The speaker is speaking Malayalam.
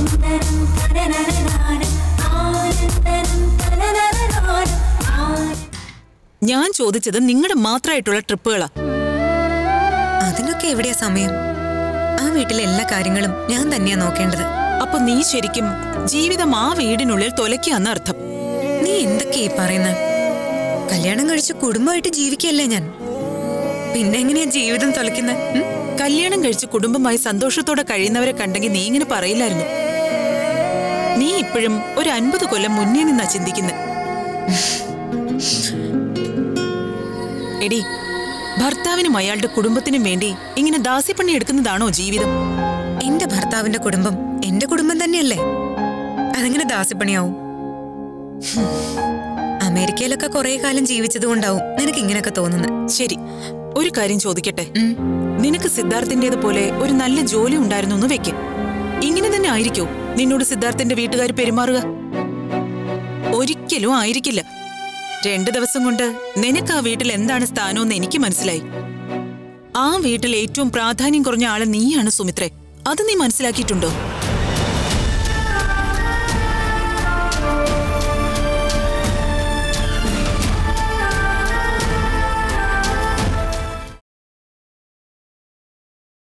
ഞാൻ ചോദിച്ചത് നിങ്ങളുടെ മാത്രമായിട്ടുള്ള ട്രിപ്പുകളാ അതിനൊക്കെ എവിടെയാ സമയം ആ വീട്ടിലെ എല്ലാ കാര്യങ്ങളും ഞാൻ തന്നെയാ നോക്കേണ്ടത് അപ്പൊ നീ ശരിക്കും ജീവിതം ആ വീടിനുള്ളിൽ തൊലയ്ക്കാന്ന് അർത്ഥം നീ എന്തൊക്കെയാ ഈ പറയുന്നത് കല്യാണം കഴിച്ച് കുടുംബമായിട്ട് ജീവിക്കല്ലേ ഞാൻ പിന്നെ എങ്ങനെയാ ജീവിതം തൊലക്കുന്നത് കല്യാണം കഴിച്ച് കുടുംബമായി സന്തോഷത്തോടെ കഴിയുന്നവരെ കണ്ടെങ്കിൽ നീ ഇങ്ങനെ പറയില്ലായിരുന്നു നീ ഇപ്പോഴും ഒരു അൻപത് കൊല്ലം മുന്നേ നിന്നാ ചിന്തിക്കുന്നത് എടി ഭർത്താവിനും അയാളുടെ കുടുംബത്തിനും വേണ്ടി ഇങ്ങനെ ദാസ്യപ്പണി എടുക്കുന്നതാണോ ജീവിതം എന്റെ ഭർത്താവിന്റെ കുടുംബം എന്റെ കുടുംബം തന്നെയല്ലേ അതെങ്ങനെ ദാസിപ്പണിയാവും ഹും. അമേരിക്കയിലൊക്കെ കുറെ കാലം ജീവിച്ചത് കൊണ്ടാവും നിനക്ക് ഇങ്ങനെയൊക്കെ തോന്നുന്നത് ശരി ഒരു കാര്യം ചോദിക്കട്ടെ നിനക്ക് സിദ്ധാർത്ഥിന്റേത് പോലെ ഒരു നല്ല ജോലി ഉണ്ടായിരുന്നു എന്ന് വെക്ക് ഇങ്ങനെ തന്നെ ആയിരിക്കോ നിന്നോട് സിദ്ധാർത്ഥിന്റെ വീട്ടുകാർ പെരുമാറുക ഒരിക്കലും ആയിരിക്കില്ല രണ്ടു ദിവസം കൊണ്ട് നിനക്ക് ആ വീട്ടിൽ എന്താണ് സ്ഥാനമെന്ന് എനിക്ക് മനസ്സിലായി ആ വീട്ടിൽ ഏറ്റവും പ്രാധാന്യം കുറഞ്ഞ ആള് നീയാണ് സുമിത്രേ അത് നീ മനസ്സിലാക്കിയിട്ടുണ്ടോ